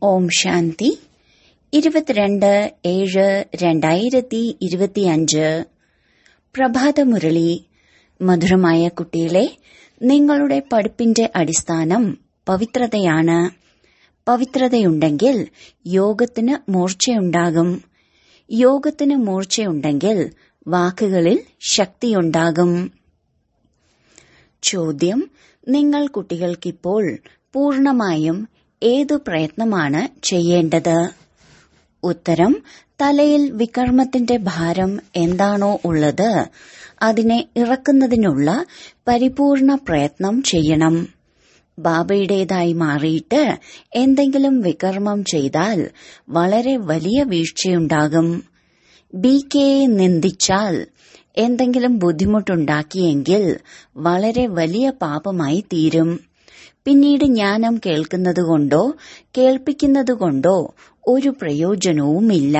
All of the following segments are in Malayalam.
ഓം ശാന്തി ഇരുപത്തിരണ്ട് ഏഴ് രണ്ടായിരത്തി ഇരുപത്തിയഞ്ച് പ്രഭാതമുരളി മധുരമായ കുട്ടികളെ നിങ്ങളുടെ പഠിപ്പിന്റെ അടിസ്ഥാനം പവിത്രതയാണ് പവിത്രതയുണ്ടെങ്കിൽ യോഗത്തിന് മൂർച്ചയുണ്ടാകും യോഗത്തിന് മൂർച്ചയുണ്ടെങ്കിൽ വാക്കുകളിൽ ശക്തിയുണ്ടാകും ചോദ്യം നിങ്ങൾ കുട്ടികൾക്കിപ്പോൾ പൂർണമായും ഏതു പ്രയത്നമാണ് ചെയ്യേണ്ടത് ഉത്തരം തലയിൽ വികർമ്മത്തിന്റെ ഭാരം എന്താണോ ഉള്ളത് അതിനെ ഇറക്കുന്നതിനുള്ള പരിപൂർണ പ്രയത്നം ചെയ്യണം ബാബയുടേതായി മാറിയിട്ട് എന്തെങ്കിലും വികർമ്മം ചെയ്താൽ വളരെ വലിയ വീഴ്ചയുണ്ടാകും ബി കെയെ നിന്ദിച്ചാൽ എന്തെങ്കിലും ബുദ്ധിമുട്ടുണ്ടാക്കിയെങ്കിൽ വളരെ വലിയ പാപമായി തീരും പിന്നീട് ജ്ഞാനം കേൾക്കുന്നതുകൊണ്ടോ കേൾപ്പിക്കുന്നതുകൊണ്ടോ ഒരു പ്രയോജനവുമില്ല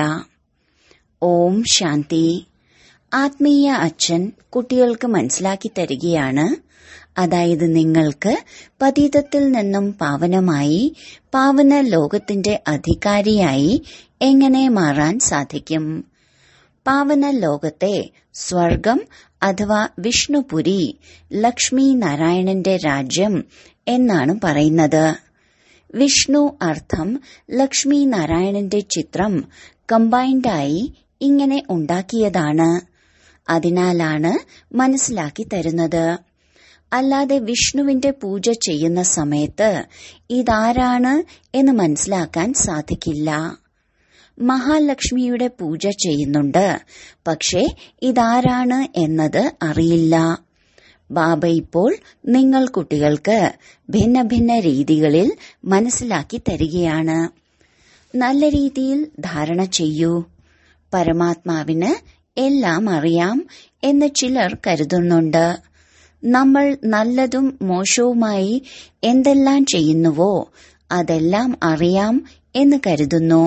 ഓം ശാന്തി ആത്മീയ അച്ഛൻ കുട്ടികൾക്ക് മനസ്സിലാക്കി തരികയാണ് അതായത് നിങ്ങൾക്ക് പതീതത്തിൽ നിന്നും പാവനമായി പാവന ലോകത്തിന്റെ അധികാരിയായി എങ്ങനെ മാറാൻ സാധിക്കും പാവന ലോകത്തെ സ്വർഗം അഥവാ വിഷ്ണുപുരി ലക്ഷ്മി നാരായണന്റെ രാജ്യം എന്നാണ് പറയുന്നത് വിഷ്ണു അർത്ഥം ലക്ഷ്മി നാരായണന്റെ ചിത്രം കമ്പൈൻഡായി ഇങ്ങനെ ഉണ്ടാക്കിയതാണ് അതിനാലാണ് മനസ്സിലാക്കി തരുന്നത് അല്ലാതെ വിഷ്ണുവിന്റെ പൂജ ചെയ്യുന്ന സമയത്ത് ഇതാരാണ് എന്ന് മനസ്സിലാക്കാൻ സാധിക്കില്ല മഹാലക്ഷ്മിയുടെ പൂജ ചെയ്യുന്നുണ്ട് പക്ഷേ ഇതാരാണ് എന്നത് അറിയില്ല ബാബ ഇപ്പോൾ നിങ്ങൾ കുട്ടികൾക്ക് ഭിന്ന ഭിന്ന രീതികളിൽ മനസ്സിലാക്കി തരികയാണ് നല്ല രീതിയിൽ ധാരണ ചെയ്യൂ പരമാത്മാവിന് എല്ലാം അറിയാം എന്ന് ചിലർ കരുതുന്നുണ്ട് നമ്മൾ നല്ലതും മോശവുമായി എന്തെല്ലാം ചെയ്യുന്നുവോ അതെല്ലാം അറിയാം എന്ന് കരുതുന്നു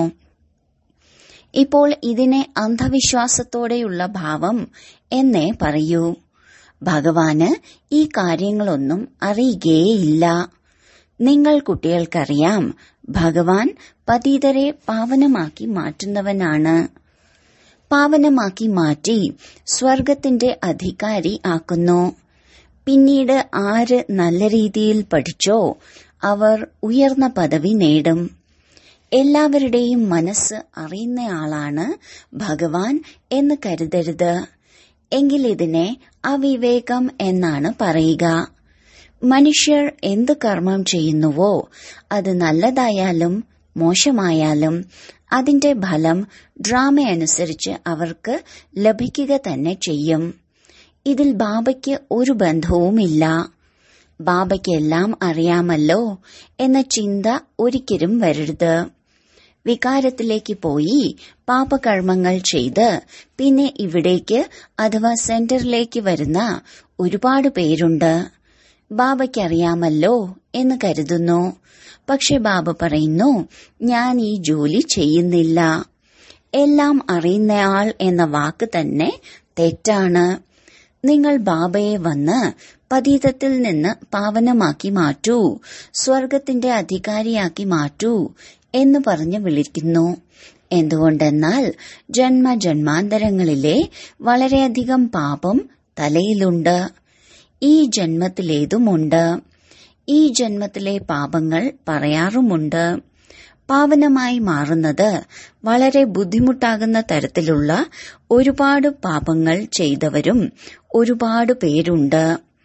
ഇപ്പോൾ ഇതിനെ അന്ധവിശ്വാസത്തോടെയുള്ള ഭാവം എന്നേ പറയൂ ഭഗവാന് ഈ കാര്യങ്ങളൊന്നും അറിയുകയേയില്ല നിങ്ങൾ കുട്ടികൾക്കറിയാം ഭഗവാൻ പതീതരെ പാവനമാക്കി മാറ്റുന്നവനാണ് പാവനമാക്കി മാറ്റി സ്വർഗത്തിന്റെ അധികാരി ആക്കുന്നു പിന്നീട് ആര് നല്ല രീതിയിൽ പഠിച്ചോ അവർ ഉയർന്ന പദവി നേടും എല്ലാവരുടെയും മനസ്സ് അറിയുന്നയാളാണ് ഭഗവാൻ എന്ന് കരുതരുത് എങ്കിൽ ഇതിനെ അവിവേകം എന്നാണ് പറയുക മനുഷ്യർ എന്ത് കർമ്മം ചെയ്യുന്നുവോ അത് നല്ലതായാലും മോശമായാലും അതിന്റെ ഫലം ഡ്രാമ അനുസരിച്ച് അവർക്ക് ലഭിക്കുക തന്നെ ചെയ്യും ഇതിൽ ബാബയ്ക്ക് ഒരു ബന്ധവുമില്ല ബാബയ്ക്ക് എല്ലാം അറിയാമല്ലോ എന്ന ചിന്ത ഒരിക്കലും വരരുത് വികാരത്തിലേക്ക് പോയി പാപകർമ്മങ്ങൾ ചെയ്ത് പിന്നെ ഇവിടേക്ക് അഥവാ സെന്ററിലേക്ക് വരുന്ന ഒരുപാട് പേരുണ്ട് ബാബയ്ക്കറിയാമല്ലോ എന്ന് കരുതുന്നു പക്ഷെ ബാബ പറയുന്നു ഞാൻ ഈ ജോലി ചെയ്യുന്നില്ല എല്ലാം അറിയുന്നയാൾ എന്ന വാക്ക് തന്നെ തെറ്റാണ് നിങ്ങൾ ബാബയെ വന്ന് പതീതത്തിൽ നിന്ന് പാവനമാക്കി മാറ്റൂ സ്വർഗത്തിന്റെ അധികാരിയാക്കി മാറ്റൂ എന്ന് പറഞ്ഞ് വിളിക്കുന്നു എന്തുകൊണ്ടെന്നാൽ ജന്മജന്മാന്തരങ്ങളിലെ വളരെയധികം പാപം തലയിലുണ്ട് ഈ ജന്മത്തിലേതുമുണ്ട് ഈ ജന്മത്തിലെ പാപങ്ങൾ പറയാറുമുണ്ട് പാവനമായി മാറുന്നത് വളരെ ബുദ്ധിമുട്ടാകുന്ന തരത്തിലുള്ള ഒരുപാട് പാപങ്ങൾ ചെയ്തവരും ഒരുപാട് പേരുണ്ട്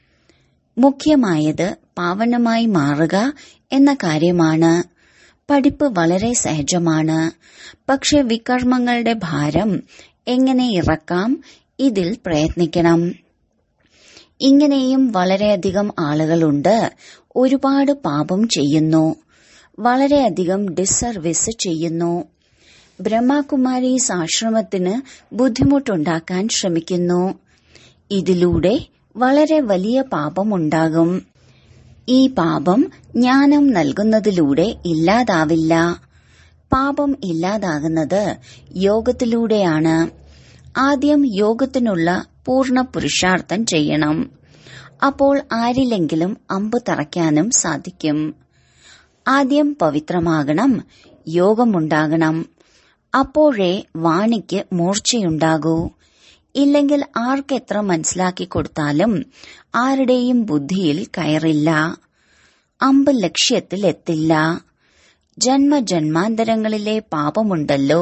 മുഖ്യമായത് പാവനമായി മാറുക എന്ന കാര്യമാണ് പഠിപ്പ് വളരെ സഹജമാണ് പക്ഷെ വികർമ്മങ്ങളുടെ ഭാരം എങ്ങനെ ഇറക്കാം ഇതിൽ പ്രയത്നിക്കണം ഇങ്ങനെയും വളരെയധികം ആളുകളുണ്ട് ഒരുപാട് പാപം ചെയ്യുന്നു വളരെയധികം ഡിസർവീസ് ചെയ്യുന്നു ബ്രഹ്മകുമാരീസ് ആശ്രമത്തിന് ബുദ്ധിമുട്ടുണ്ടാക്കാൻ ശ്രമിക്കുന്നു ഇതിലൂടെ വളരെ വലിയ പാപമുണ്ടാകും ഈ പാപം ജ്ഞാനം നൽകുന്നതിലൂടെ ഇല്ലാതാവില്ല പാപം ഇല്ലാതാകുന്നത് യോഗത്തിലൂടെയാണ് ആദ്യം യോഗത്തിനുള്ള പൂർണ്ണ പുരുഷാർത്ഥം ചെയ്യണം അപ്പോൾ ആരിലെങ്കിലും അമ്പ് തറയ്ക്കാനും സാധിക്കും ആദ്യം പവിത്രമാകണം യോഗമുണ്ടാകണം അപ്പോഴേ വാണിക്ക് മൂർച്ചയുണ്ടാകൂ ഇല്ലെങ്കിൽ ആർക്കെത്ര മനസ്സിലാക്കി കൊടുത്താലും ആരുടെയും ബുദ്ധിയിൽ കയറില്ല അമ്പ് ലക്ഷ്യത്തിൽ എത്തില്ല ജന്മജന്മാന്തരങ്ങളിലെ പാപമുണ്ടല്ലോ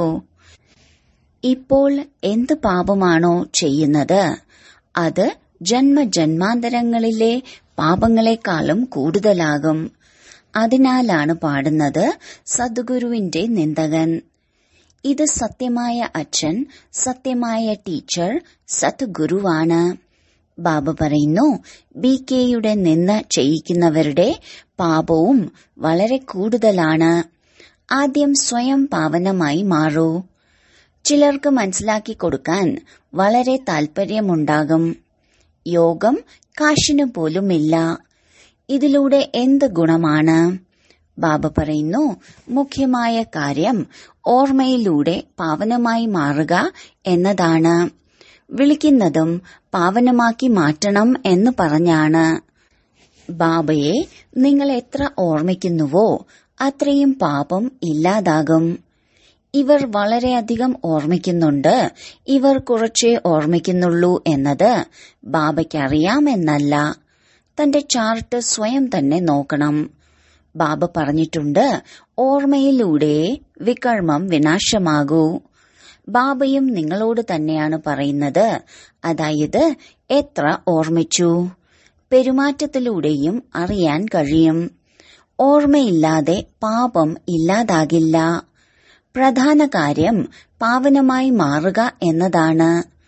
ഇപ്പോൾ എന്ത് പാപമാണോ ചെയ്യുന്നത് അത് ജന്മജന്മാന്തരങ്ങളിലെ പാപങ്ങളെക്കാളും കൂടുതലാകും അതിനാലാണ് പാടുന്നത് സദ്ഗുരുവിന്റെ നിന്ദകൻ ഇത് സത്യമായ അച്ഛൻ സത്യമായ ടീച്ചർ സത്ഗുരുവാണ് ബാബ പറയുന്നു ബി കെയുടെ നിന്ന് ചെയ്യിക്കുന്നവരുടെ പാപവും വളരെ കൂടുതലാണ് ആദ്യം സ്വയം പാവനമായി മാറൂ ചിലർക്ക് മനസ്സിലാക്കി കൊടുക്കാൻ വളരെ താൽപര്യമുണ്ടാകും യോഗം കാശിനു പോലുമില്ല ഇതിലൂടെ എന്ത് ഗുണമാണ് ബാബ പറയുന്നു മുഖ്യമായ കാര്യം ഓർമ്മയിലൂടെ പാവനമായി മാറുക എന്നതാണ് വിളിക്കുന്നതും പാവനമാക്കി മാറ്റണം എന്ന് പറഞ്ഞാണ് ബാബയെ നിങ്ങൾ എത്ര ഓർമ്മിക്കുന്നുവോ അത്രയും പാപം ഇല്ലാതാകും ഇവർ വളരെയധികം ഓർമ്മിക്കുന്നുണ്ട് ഇവർ കുറച്ചേ ഓർമ്മിക്കുന്നുള്ളൂ എന്നത് ബാബയ്ക്കറിയാമെന്നല്ല തന്റെ ചാർട്ട് സ്വയം തന്നെ നോക്കണം ബാബ പറഞ്ഞിട്ടുണ്ട് ഓർമ്മയിലൂടെ വികർമ്മം വിനാശമാകൂ ബാബയും നിങ്ങളോട് തന്നെയാണ് പറയുന്നത് അതായത് എത്ര ഓർമ്മിച്ചു പെരുമാറ്റത്തിലൂടെയും അറിയാൻ കഴിയും ഓർമ്മയില്ലാതെ പാപം ഇല്ലാതാകില്ല പ്രധാന കാര്യം പാവനമായി മാറുക എന്നതാണ്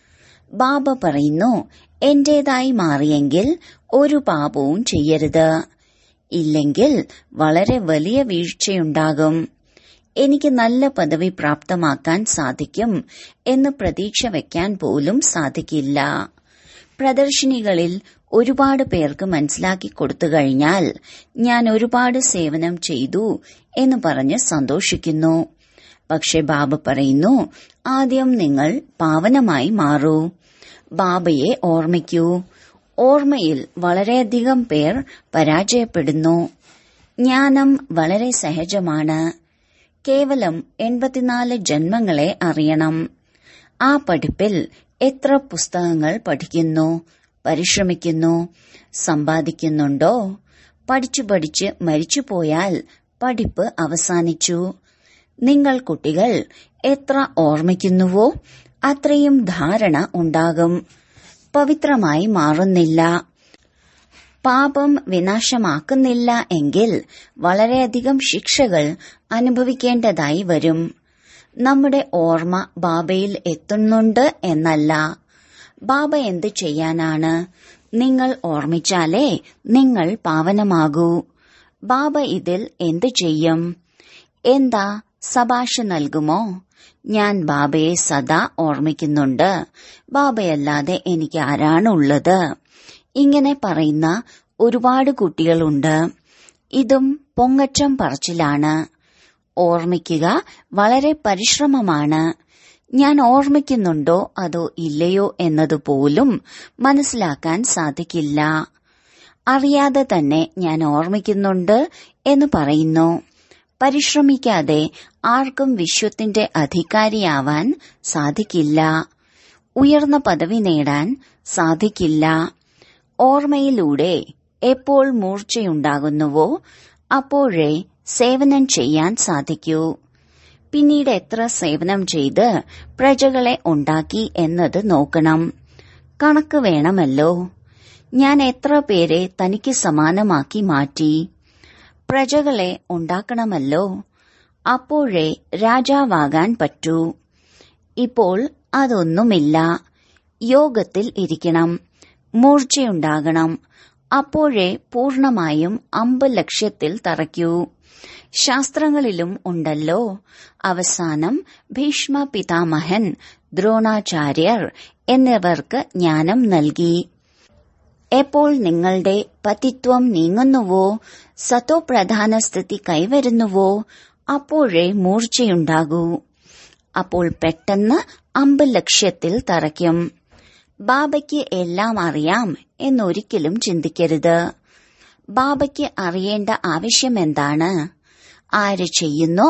ബാബ പറയുന്നു എന്റേതായി മാറിയെങ്കിൽ ഒരു പാപവും ചെയ്യരുത് ഇല്ലെങ്കിൽ വളരെ വലിയ വീഴ്ചയുണ്ടാകും എനിക്ക് നല്ല പദവി പ്രാപ്തമാക്കാൻ സാധിക്കും എന്ന് പ്രതീക്ഷ വയ്ക്കാൻ പോലും സാധിക്കില്ല പ്രദർശിനികളിൽ ഒരുപാട് പേർക്ക് മനസ്സിലാക്കി കൊടുത്തു കഴിഞ്ഞാൽ ഞാൻ ഒരുപാട് സേവനം ചെയ്തു എന്ന് പറഞ്ഞ് സന്തോഷിക്കുന്നു പക്ഷെ ബാബ പറയുന്നു ആദ്യം നിങ്ങൾ പാവനമായി മാറൂ ബാബയെ ഓർമ്മിക്കൂ ഓർമ്മയിൽ വളരെയധികം പേർ പരാജയപ്പെടുന്നു ജ്ഞാനം വളരെ സഹജമാണ് കേവലം എൺപത്തിനാല് ജന്മങ്ങളെ അറിയണം ആ പഠിപ്പിൽ എത്ര പുസ്തകങ്ങൾ പഠിക്കുന്നു പരിശ്രമിക്കുന്നു സമ്പാദിക്കുന്നുണ്ടോ പഠിച്ചു പഠിച്ച് മരിച്ചുപോയാൽ പഠിപ്പ് അവസാനിച്ചു നിങ്ങൾ കുട്ടികൾ എത്ര ഓർമ്മിക്കുന്നുവോ അത്രയും ധാരണ ഉണ്ടാകും പവിത്രമായി മാറുന്നില്ല പാപം വിനാശമാക്കുന്നില്ല എങ്കിൽ വളരെയധികം ശിക്ഷകൾ അനുഭവിക്കേണ്ടതായി വരും നമ്മുടെ ഓർമ്മ ബാബയിൽ എത്തുന്നുണ്ട് എന്നല്ല ബാബ എന്ത് ചെയ്യാനാണ് നിങ്ങൾ ഓർമ്മിച്ചാലേ നിങ്ങൾ പാവനമാകൂ ബാബ ഇതിൽ എന്ത് ചെയ്യും എന്താ സഭാഷ നൽകുമോ ഞാൻ ബാബയെ സദാ ഓർമ്മിക്കുന്നുണ്ട് ബാബയല്ലാതെ എനിക്ക് ആരാണുള്ളത് ഇങ്ങനെ പറയുന്ന ഒരുപാട് കുട്ടികളുണ്ട് ഇതും പൊങ്ങച്ചം പറച്ചിലാണ് ഓർമ്മിക്കുക വളരെ പരിശ്രമമാണ് ഞാൻ ഓർമ്മിക്കുന്നുണ്ടോ അതോ ഇല്ലയോ എന്നതുപോലും മനസ്സിലാക്കാൻ സാധിക്കില്ല അറിയാതെ തന്നെ ഞാൻ ഓർമ്മിക്കുന്നുണ്ട് എന്ന് പറയുന്നു പരിശ്രമിക്കാതെ ആർക്കും വിശ്വത്തിന്റെ അധികാരിയാവാൻ സാധിക്കില്ല ഉയർന്ന പദവി നേടാൻ സാധിക്കില്ല ഓർമ്മയിലൂടെ എപ്പോൾ മൂർച്ചയുണ്ടാകുന്നുവോ അപ്പോഴേ സേവനം ചെയ്യാൻ സാധിക്കൂ പിന്നീട് എത്ര സേവനം ചെയ്ത് പ്രജകളെ ഉണ്ടാക്കി എന്നത് നോക്കണം കണക്ക് വേണമല്ലോ ഞാൻ എത്ര പേരെ തനിക്ക് സമാനമാക്കി മാറ്റി പ്രജകളെ ഉണ്ടാക്കണമല്ലോ അപ്പോഴേ രാജാവാകാൻ പറ്റൂ ഇപ്പോൾ അതൊന്നുമില്ല യോഗത്തിൽ ഇരിക്കണം മൂർച്ചയുണ്ടാകണം അപ്പോഴേ പൂർണമായും അമ്പ് ലക്ഷ്യത്തിൽ തറയ്ക്കൂ ശാസ്ത്രങ്ങളിലും ഉണ്ടല്ലോ അവസാനം ഭീഷ്മ പിതാമഹൻ ദ്രോണാചാര്യർ എന്നിവർക്ക് ജ്ഞാനം നൽകി എപ്പോൾ നിങ്ങളുടെ പതിത്വം നീങ്ങുന്നുവോ സത്തോ പ്രധാന സ്ഥിതി കൈവരുന്നുവോ അപ്പോഴേ മൂർച്ചയുണ്ടാകൂ അപ്പോൾ പെട്ടെന്ന് അമ്പ് ലക്ഷ്യത്തിൽ തറയ്ക്കും ബാബയ്ക്ക് എല്ലാം അറിയാം എന്നൊരിക്കലും ചിന്തിക്കരുത് ബാബയ്ക്ക് അറിയേണ്ട ആവശ്യമെന്താണ് ആര് ചെയ്യുന്നോ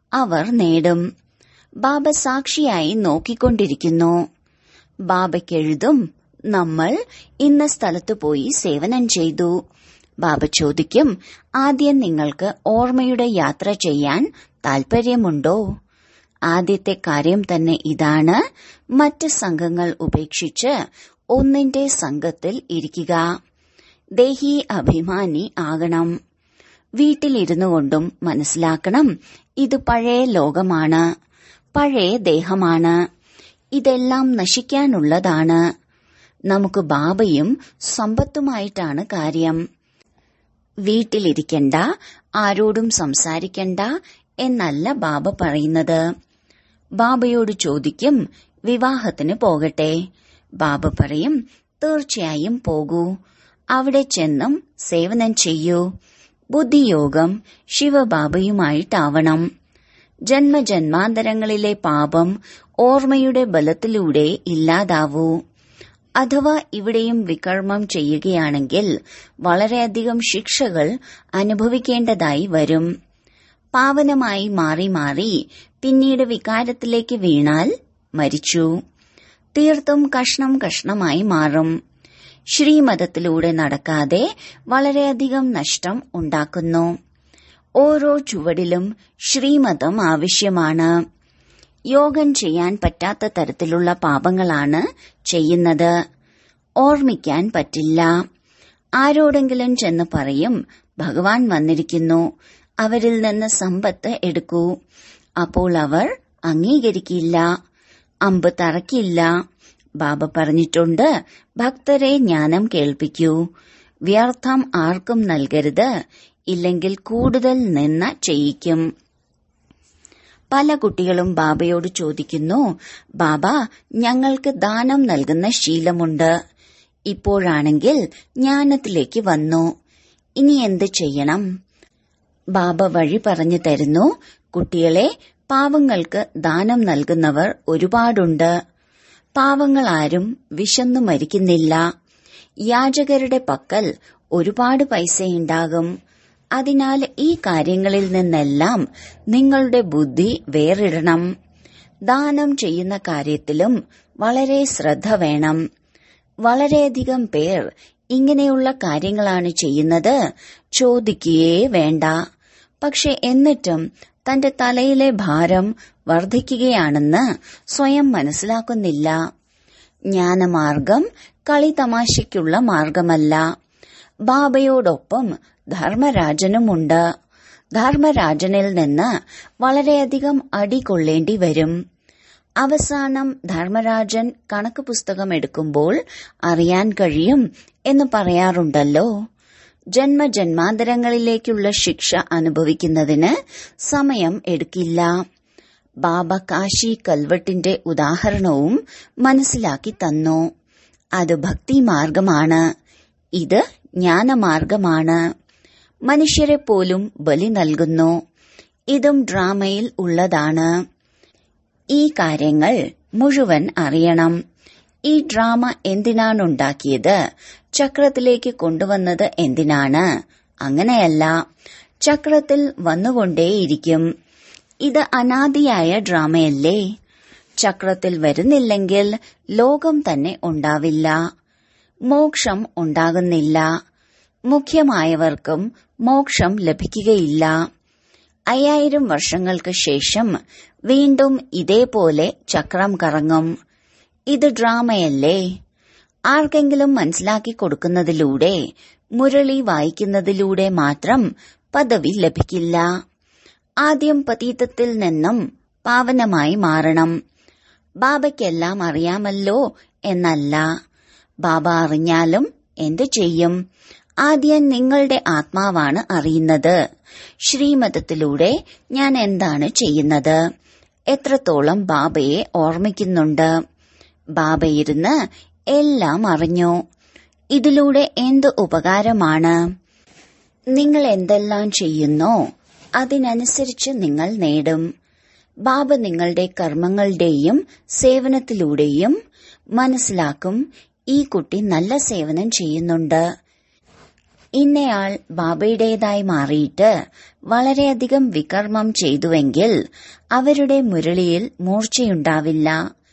അവർ നേടും ബാബ സാക്ഷിയായി നോക്കിക്കൊണ്ടിരിക്കുന്നു ബാബയ്ക്കെഴുതും നമ്മൾ ഇന്ന സ്ഥലത്ത് പോയി സേവനം ചെയ്തു ബാബ ചോദിക്കും ആദ്യം നിങ്ങൾക്ക് ഓർമ്മയുടെ യാത്ര ചെയ്യാൻ താൽപര്യമുണ്ടോ ആദ്യത്തെ കാര്യം തന്നെ ഇതാണ് മറ്റ് സംഘങ്ങൾ ഉപേക്ഷിച്ച് ഒന്നിന്റെ സംഘത്തിൽ ഇരിക്കുക ദേഹി അഭിമാനി ആകണം വീട്ടിലിരുന്നു കൊണ്ടും മനസ്സിലാക്കണം ഇത് പഴയ ലോകമാണ് പഴയ ദേഹമാണ് ഇതെല്ലാം നശിക്കാനുള്ളതാണ് നമുക്ക് ബാബയും സമ്പത്തുമായിട്ടാണ് കാര്യം വീട്ടിലിരിക്കണ്ട ആരോടും സംസാരിക്കണ്ട എന്നല്ല ബാബ പറയുന്നത് ബാബയോട് ചോദിക്കും വിവാഹത്തിന് പോകട്ടെ ബാബ പറയും തീർച്ചയായും പോകൂ അവിടെ ചെന്നും സേവനം ചെയ്യൂ ബുദ്ധിയോഗം ശിവബാബയുമായിട്ടാവണം ജന്മജന്മാന്തരങ്ങളിലെ പാപം ഓർമ്മയുടെ ബലത്തിലൂടെ ഇല്ലാതാവൂ അഥവാ ഇവിടെയും വികർമ്മം ചെയ്യുകയാണെങ്കിൽ വളരെയധികം ശിക്ഷകൾ അനുഭവിക്കേണ്ടതായി വരും പാവനമായി മാറി മാറി പിന്നീട് വികാരത്തിലേക്ക് വീണാൽ മരിച്ചു തീർത്തും കഷ്ണം കഷ്ണമായി മാറും ശ്രീമതത്തിലൂടെ നടക്കാതെ വളരെയധികം നഷ്ടം ഉണ്ടാക്കുന്നു ഓരോ ചുവടിലും ശ്രീമതം ആവശ്യമാണ് യോഗം ചെയ്യാൻ പറ്റാത്ത തരത്തിലുള്ള പാപങ്ങളാണ് ചെയ്യുന്നത് ഓർമ്മിക്കാൻ പറ്റില്ല ആരോടെങ്കിലും ചെന്ന് പറയും ഭഗവാൻ വന്നിരിക്കുന്നു അവരിൽ നിന്ന് സമ്പത്ത് എടുക്കൂ അപ്പോൾ അവർ അംഗീകരിക്കില്ല അമ്പ് തറക്കില്ല ബാബ പറഞ്ഞിട്ടുണ്ട് ഭക്തരെ ജ്ഞാനം കേൾപ്പിക്കൂ വ്യർത്ഥം ആർക്കും നൽകരുത് ഇല്ലെങ്കിൽ കൂടുതൽ നിന്ന ചെയ്യിക്കും പല കുട്ടികളും ബാബയോട് ചോദിക്കുന്നു ബാബ ഞങ്ങൾക്ക് ദാനം നൽകുന്ന ശീലമുണ്ട് ഇപ്പോഴാണെങ്കിൽ ജ്ഞാനത്തിലേക്ക് വന്നു ഇനി എന്ത് ചെയ്യണം ബാബ വഴി പറഞ്ഞു തരുന്നു കുട്ടികളെ പാവങ്ങൾക്ക് ദാനം നൽകുന്നവർ ഒരുപാടുണ്ട് പാവങ്ങൾ ആരും വിശന്നു മരിക്കുന്നില്ല യാചകരുടെ പക്കൽ ഒരുപാട് പൈസയുണ്ടാകും അതിനാൽ ഈ കാര്യങ്ങളിൽ നിന്നെല്ലാം നിങ്ങളുടെ ബുദ്ധി വേറിടണം ദാനം ചെയ്യുന്ന കാര്യത്തിലും വളരെ ശ്രദ്ധ വേണം വളരെയധികം പേർ ഇങ്ങനെയുള്ള കാര്യങ്ങളാണ് ചെയ്യുന്നത് ചോദിക്കുകയേ വേണ്ട പക്ഷെ എന്നിട്ടും തന്റെ തലയിലെ ഭാരം വർദ്ധിക്കുകയാണെന്ന് സ്വയം മനസ്സിലാക്കുന്നില്ല ജ്ഞാനമാർഗം കളിതമാശയ്ക്കുള്ള മാർഗമല്ല ബാബയോടൊപ്പം ധർമ്മരാജനുമുണ്ട് ധർമ്മരാജനിൽ നിന്ന് വളരെയധികം അടി കൊള്ളേണ്ടി വരും അവസാനം ധർമ്മരാജൻ കണക്ക് പുസ്തകം എടുക്കുമ്പോൾ അറിയാൻ കഴിയും എന്ന് പറയാറുണ്ടല്ലോ ജന്മജന്മാന്തരങ്ങളിലേക്കുള്ള ശിക്ഷ അനുഭവിക്കുന്നതിന് സമയം എടുക്കില്ല ബാബ കാശി കൽവട്ടിന്റെ ഉദാഹരണവും മനസ്സിലാക്കി തന്നു അത് ഭക്തിമാർഗമാണ് ഇത് ജ്ഞാനമാർഗമാണ് മനുഷ്യരെ പോലും ബലി നൽകുന്നു ഇതും ഡ്രാമയിൽ ഉള്ളതാണ് ഈ കാര്യങ്ങൾ മുഴുവൻ അറിയണം ഈ ഡ്രാമ എന്തിനാണുണ്ടാക്കിയത് ചക്രത്തിലേക്ക് കൊണ്ടുവന്നത് എന്തിനാണ് അങ്ങനെയല്ല ചക്രത്തിൽ വന്നുകൊണ്ടേയിരിക്കും ഇത് അനാദിയായ ഡ്രാമയല്ലേ ചക്രത്തിൽ വരുന്നില്ലെങ്കിൽ ലോകം തന്നെ ഉണ്ടാവില്ല മോക്ഷം ഉണ്ടാകുന്നില്ല മുഖ്യമായവർക്കും മോക്ഷം ലഭിക്കുകയില്ല അയ്യായിരം വർഷങ്ങൾക്ക് ശേഷം വീണ്ടും ഇതേപോലെ ചക്രം കറങ്ങും ഇത് ഡ്രാമയല്ലേ ആർക്കെങ്കിലും മനസ്സിലാക്കി കൊടുക്കുന്നതിലൂടെ മുരളി വായിക്കുന്നതിലൂടെ മാത്രം പദവി ലഭിക്കില്ല ആദ്യം പതീതത്തിൽ നിന്നും പാവനമായി മാറണം ബാബയ്ക്കെല്ലാം അറിയാമല്ലോ എന്നല്ല ബാബ അറിഞ്ഞാലും എന്തു ചെയ്യും ആദ്യം നിങ്ങളുടെ ആത്മാവാണ് അറിയുന്നത് ശ്രീമതത്തിലൂടെ ഞാൻ എന്താണ് ചെയ്യുന്നത് എത്രത്തോളം ബാബയെ ഓർമ്മിക്കുന്നുണ്ട് ബാബ ഇരുന്ന് എല്ലാം അറിഞ്ഞു ഇതിലൂടെ എന്ത് ഉപകാരമാണ് നിങ്ങൾ എന്തെല്ലാം ചെയ്യുന്നോ അതിനനുസരിച്ച് നിങ്ങൾ നേടും ബാബ നിങ്ങളുടെ കർമ്മങ്ങളുടെയും സേവനത്തിലൂടെയും മനസ്സിലാക്കും ഈ കുട്ടി നല്ല സേവനം ചെയ്യുന്നുണ്ട് ഇന്നയാൾ ബാബയുടേതായി മാറിയിട്ട് വളരെയധികം വികർമ്മം ചെയ്തുവെങ്കിൽ അവരുടെ മുരളിയിൽ മൂർച്ചയുണ്ടാവില്ല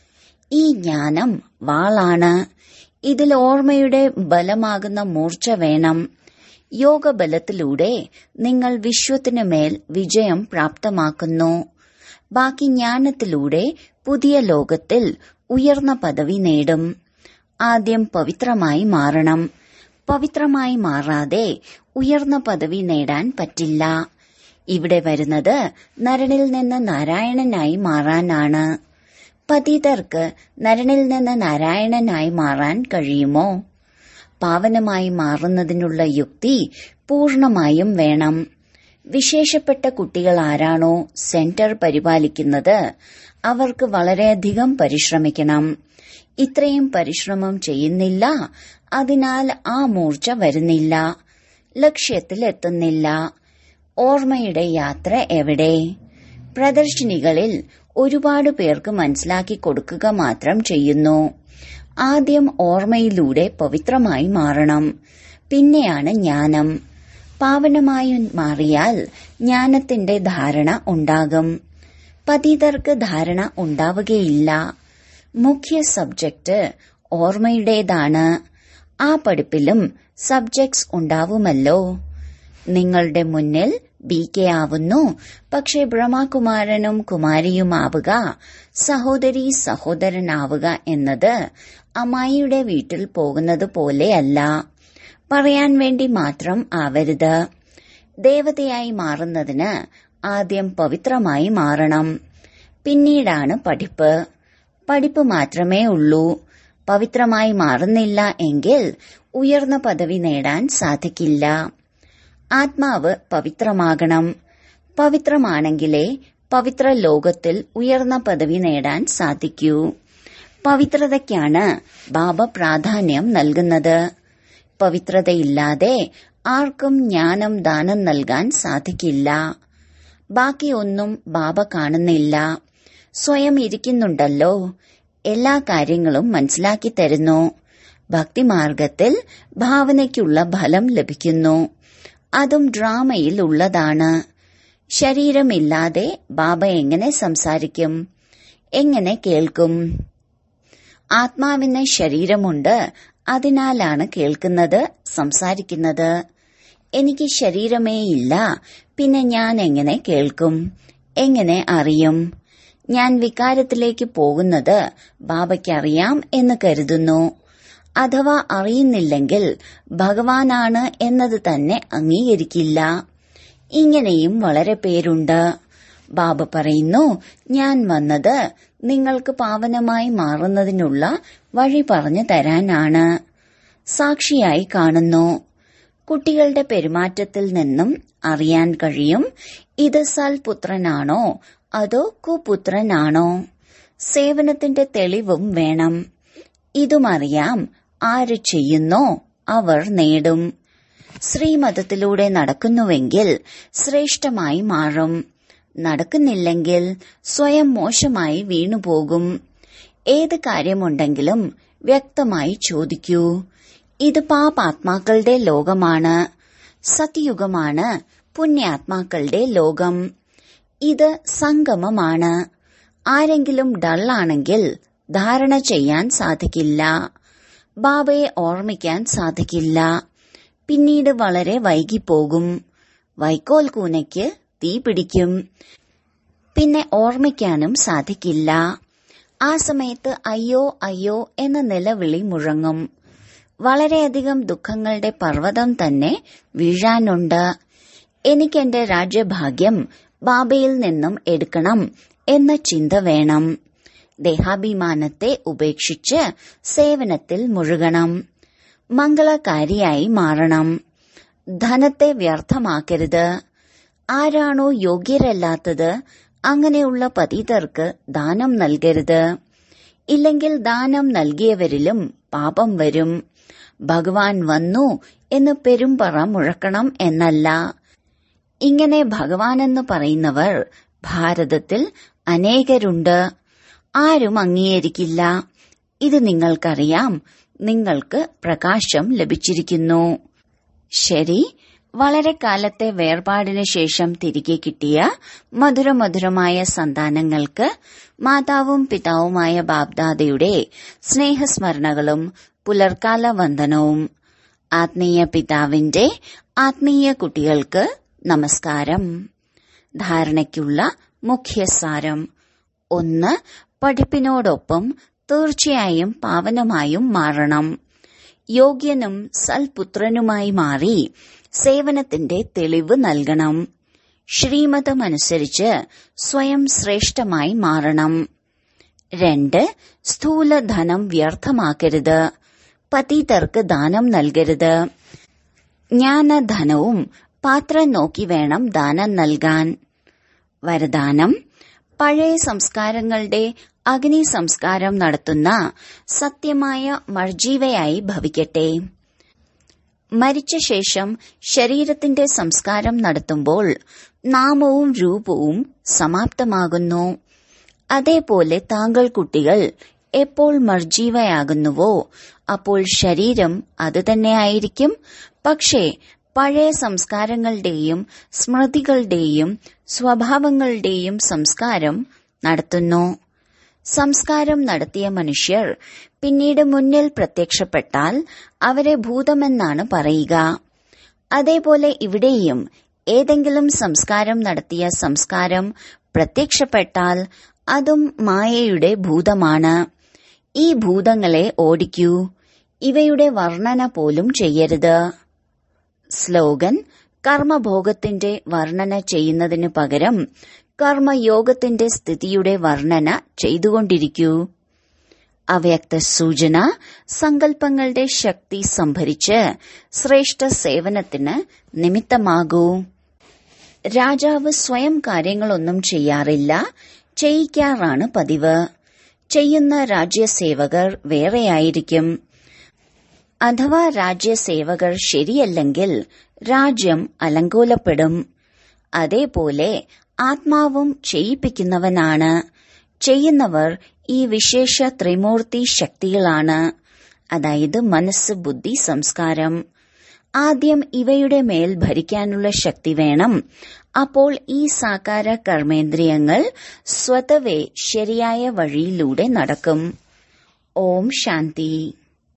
ഈ ജ്ഞാനം വാളാണ് ഇതിൽ ഓർമ്മയുടെ ബലമാകുന്ന മൂർച്ച വേണം യോഗബലത്തിലൂടെ നിങ്ങൾ വിശ്വത്തിനു മേൽ വിജയം പ്രാപ്തമാക്കുന്നു ബാക്കി ജ്ഞാനത്തിലൂടെ പുതിയ ലോകത്തിൽ ഉയർന്ന പദവി നേടും ആദ്യം പവിത്രമായി മാറണം പവിത്രമായി മാറാതെ ഉയർന്ന പദവി നേടാൻ പറ്റില്ല ഇവിടെ വരുന്നത് നരനിൽ നിന്ന് നാരായണനായി മാറാനാണ് പതിതർക്ക് നരനിൽ നിന്ന് നാരായണനായി മാറാൻ കഴിയുമോ പാവനമായി മാറുന്നതിനുള്ള യുക്തി പൂർണമായും വേണം വിശേഷപ്പെട്ട കുട്ടികൾ ആരാണോ സെന്റർ പരിപാലിക്കുന്നത് അവർക്ക് വളരെയധികം പരിശ്രമിക്കണം ഇത്രയും പരിശ്രമം ചെയ്യുന്നില്ല അതിനാൽ ആ മൂർച്ച വരുന്നില്ല ലക്ഷ്യത്തിൽ എത്തുന്നില്ല ഓർമ്മയുടെ യാത്ര എവിടെ പ്രദർശിനികളിൽ ഒരുപാട് പേർക്ക് മനസ്സിലാക്കി കൊടുക്കുക മാത്രം ചെയ്യുന്നു ആദ്യം ഓർമ്മയിലൂടെ പവിത്രമായി മാറണം പിന്നെയാണ് ജ്ഞാനം പാവനമായി മാറിയാൽ ജ്ഞാനത്തിന്റെ ധാരണ ഉണ്ടാകും പതിതർക്ക് ധാരണ ഉണ്ടാവുകയില്ല മുഖ്യ സബ്ജക്റ്റ് ഓർമ്മയുടേതാണ് ആ പഠിപ്പിലും സബ്ജക്ട്സ് ഉണ്ടാവുമല്ലോ നിങ്ങളുടെ മുന്നിൽ ബി കെ ആവുന്നു പക്ഷെ ബ്രഹ്മകുമാരനും കുമാരിയുമാവുക സഹോദരി സഹോദരനാവുക എന്നത് അമ്മായിയുടെ വീട്ടിൽ പോകുന്നത് പോലെയല്ല പറയാൻ വേണ്ടി മാത്രം ആവരുത് ദേവതയായി മാറുന്നതിന് ആദ്യം പവിത്രമായി മാറണം പിന്നീടാണ് പഠിപ്പ് പഠിപ്പ് മാത്രമേ ഉള്ളൂ പവിത്രമായി മാറുന്നില്ല എങ്കിൽ ഉയർന്ന പദവി നേടാൻ സാധിക്കില്ല ആത്മാവ് പവിത്രമാകണം പവിത്രമാണെങ്കിലേ പവിത്ര ലോകത്തിൽ ഉയർന്ന പദവി നേടാൻ സാധിക്കൂ പവിത്രതയ്ക്കാണ് ബാബ പ്രാധാന്യം നൽകുന്നത് പവിത്രതയില്ലാതെ ആർക്കും ജ്ഞാനം ദാനം നൽകാൻ സാധിക്കില്ല ബാക്കിയൊന്നും ബാബ കാണുന്നില്ല സ്വയം ഇരിക്കുന്നുണ്ടല്ലോ എല്ലാ കാര്യങ്ങളും മനസ്സിലാക്കി തരുന്നു ഭക്തിമാർഗത്തിൽ ഭാവനയ്ക്കുള്ള ഫലം ലഭിക്കുന്നു അതും ഡ്രാമയിൽ ഉള്ളതാണ് ശരീരമില്ലാതെ ബാബ എങ്ങനെ സംസാരിക്കും എങ്ങനെ കേൾക്കും ആത്മാവിന് ശരീരമുണ്ട് അതിനാലാണ് കേൾക്കുന്നത് സംസാരിക്കുന്നത് എനിക്ക് ശരീരമേ ഇല്ല പിന്നെ ഞാൻ എങ്ങനെ കേൾക്കും എങ്ങനെ അറിയും ഞാൻ വികാരത്തിലേക്ക് പോകുന്നത് ബാബയ്ക്കറിയാം എന്ന് കരുതുന്നു അഥവാ അറിയുന്നില്ലെങ്കിൽ ഭഗവാനാണ് എന്നത് തന്നെ അംഗീകരിക്കില്ല ഇങ്ങനെയും വളരെ പേരുണ്ട് ബാബ പറയുന്നു ഞാൻ വന്നത് നിങ്ങൾക്ക് പാവനമായി മാറുന്നതിനുള്ള വഴി പറഞ്ഞു തരാനാണ് സാക്ഷിയായി കാണുന്നു കുട്ടികളുടെ പെരുമാറ്റത്തിൽ നിന്നും അറിയാൻ കഴിയും ഇത് സൽപുത്രനാണോ അതോ കുപുത്രനാണോ സേവനത്തിന്റെ തെളിവും വേണം ഇതുമറിയാം ആര് ചെയ്യുന്നോ അവർ നേടും ശ്രീമതത്തിലൂടെ നടക്കുന്നുവെങ്കിൽ ശ്രേഷ്ഠമായി മാറും നടക്കുന്നില്ലെങ്കിൽ സ്വയം മോശമായി വീണുപോകും ഏത് കാര്യമുണ്ടെങ്കിലും വ്യക്തമായി ചോദിക്കൂ ഇത് പാപാത്മാക്കളുടെ ലോകമാണ് സത്യയുഗമാണ് പുണ്യാത്മാക്കളുടെ ലോകം ഇത് സംഗമമാണ് ആരെങ്കിലും ഡള്ളാണെങ്കിൽ ധാരണ ചെയ്യാൻ സാധിക്കില്ല ബാബയെ ഓർമ്മിക്കാൻ സാധിക്കില്ല പിന്നീട് വളരെ വൈകിപ്പോകും വൈക്കോൽ കൂനയ്ക്ക് തീ പിടിക്കും പിന്നെ ഓർമ്മിക്കാനും സാധിക്കില്ല ആ സമയത്ത് അയ്യോ അയ്യോ എന്ന നിലവിളി മുഴങ്ങും വളരെയധികം ദുഃഖങ്ങളുടെ പർവ്വതം തന്നെ വീഴാനുണ്ട് എനിക്കെന്റെ രാജ്യഭാഗ്യം ബാബയിൽ നിന്നും എടുക്കണം എന്ന ചിന്ത വേണം ദേഹാഭിമാനത്തെ ഉപേക്ഷിച്ച് സേവനത്തിൽ മുഴുകണം മംഗളകാരിയായി മാറണം ധനത്തെ വ്യർത്ഥമാക്കരുത് ആരാണോ യോഗ്യരല്ലാത്തത് അങ്ങനെയുള്ള പതിതർക്ക് ദാനം നൽകരുത് ഇല്ലെങ്കിൽ ദാനം നൽകിയവരിലും പാപം വരും ഭഗവാൻ വന്നു എന്ന് പെരുമ്പറ മുഴക്കണം എന്നല്ല ഇങ്ങനെ ഭഗവാനെന്ന് പറയുന്നവർ ഭാരതത്തിൽ അനേകരുണ്ട് ആരും അംഗീകരിക്കില്ല ഇത് നിങ്ങൾക്കറിയാം നിങ്ങൾക്ക് പ്രകാശം ലഭിച്ചിരിക്കുന്നു ശരി വളരെ കാലത്തെ വേർപാടിനു ശേഷം തിരികെ കിട്ടിയ മധുരമധുരമായ സന്താനങ്ങൾക്ക് മാതാവും പിതാവുമായ ബാബ്ദാദയുടെ സ്നേഹസ്മരണകളും പുലർക്കാല വന്ദനവും ആത്മീയ പിതാവിന്റെ ആത്മീയ കുട്ടികൾക്ക് നമസ്കാരം ധാരണയ്ക്കുള്ള മുഖ്യസാരം ഒന്ന് പഠിപ്പിനോടൊപ്പം തീർച്ചയായും പാവനമായും മാറണം യോഗ്യനും സൽപുത്രനുമായി മാറി സേവനത്തിന്റെ തെളിവ് നൽകണം ശ്രീമതമനുസരിച്ച് സ്വയം ശ്രേഷ്ഠമായി മാറണം രണ്ട് സ്ഥൂലധനം വ്യർത്ഥമാക്കരുത് പതീതർക്ക് ദാനം നൽകരുത് ജ്ഞാനധനവും പാത്രം നോക്കി വേണം ദാനം നൽകാൻ വരദാനം പഴയ സംസ്കാരങ്ങളുടെ അഗ്നി സംസ്കാരം നടത്തുന്ന സത്യമായ മർജീവയായി ഭവിക്കട്ടെ മരിച്ച ശേഷം ശരീരത്തിന്റെ സംസ്കാരം നടത്തുമ്പോൾ നാമവും രൂപവും സമാപ്തമാകുന്നു അതേപോലെ താങ്കൾ കുട്ടികൾ എപ്പോൾ മർജീവയാകുന്നുവോ അപ്പോൾ ശരീരം അത് തന്നെയായിരിക്കും പക്ഷേ പഴയ സംസ്കാരങ്ങളുടെയും സ്മൃതികളുടെയും സ്വഭാവങ്ങളുടെയും സംസ്കാരം നടത്തുന്നു സംസ്കാരം നടത്തിയ മനുഷ്യർ പിന്നീട് മുന്നിൽ പ്രത്യക്ഷപ്പെട്ടാൽ അവരെ ഭൂതമെന്നാണ് പറയുക അതേപോലെ ഇവിടെയും ഏതെങ്കിലും സംസ്കാരം നടത്തിയ സംസ്കാരം പ്രത്യക്ഷപ്പെട്ടാൽ അതും മായയുടെ ഭൂതമാണ് ഈ ഭൂതങ്ങളെ ഓടിക്കൂ ഇവയുടെ വർണ്ണന പോലും ചെയ്യരുത് സ്ലോഗൻ കർമ്മഭോഗത്തിന്റെ വർണ്ണന ചെയ്യുന്നതിനു പകരം കർമ്മയോഗത്തിന്റെ സ്ഥിതിയുടെ വർണ്ണന ചെയ്തുകൊണ്ടിരിക്കൂ അവ്യക്ത സൂചന സങ്കല്പങ്ങളുടെ ശക്തി സംഭരിച്ച് ശ്രേഷ്ഠ സേവനത്തിന് നിമിത്തമാകൂ രാജാവ് സ്വയം കാര്യങ്ങളൊന്നും ചെയ്യാറില്ല ചെയ്യിക്കാറാണ് പതിവ് ചെയ്യുന്ന രാജ്യസേവകർ വേറെയായിരിക്കും അഥവാ രാജ്യസേവകർ ശരിയല്ലെങ്കിൽ രാജ്യം അലങ്കോലപ്പെടും അതേപോലെ ആത്മാവും ചെയ്യിപ്പിക്കുന്നവനാണ് ചെയ്യുന്നവർ ഈ വിശേഷ ത്രിമൂർത്തി ശക്തികളാണ് അതായത് മനസ്സ് ബുദ്ധി സംസ്കാരം ആദ്യം ഇവയുടെ മേൽ ഭരിക്കാനുള്ള ശക്തി വേണം അപ്പോൾ ഈ സാകാര കർമ്മേന്ദ്രിയങ്ങൾ സ്വതവേ ശരിയായ വഴിയിലൂടെ നടക്കും ഓം ശാന്തി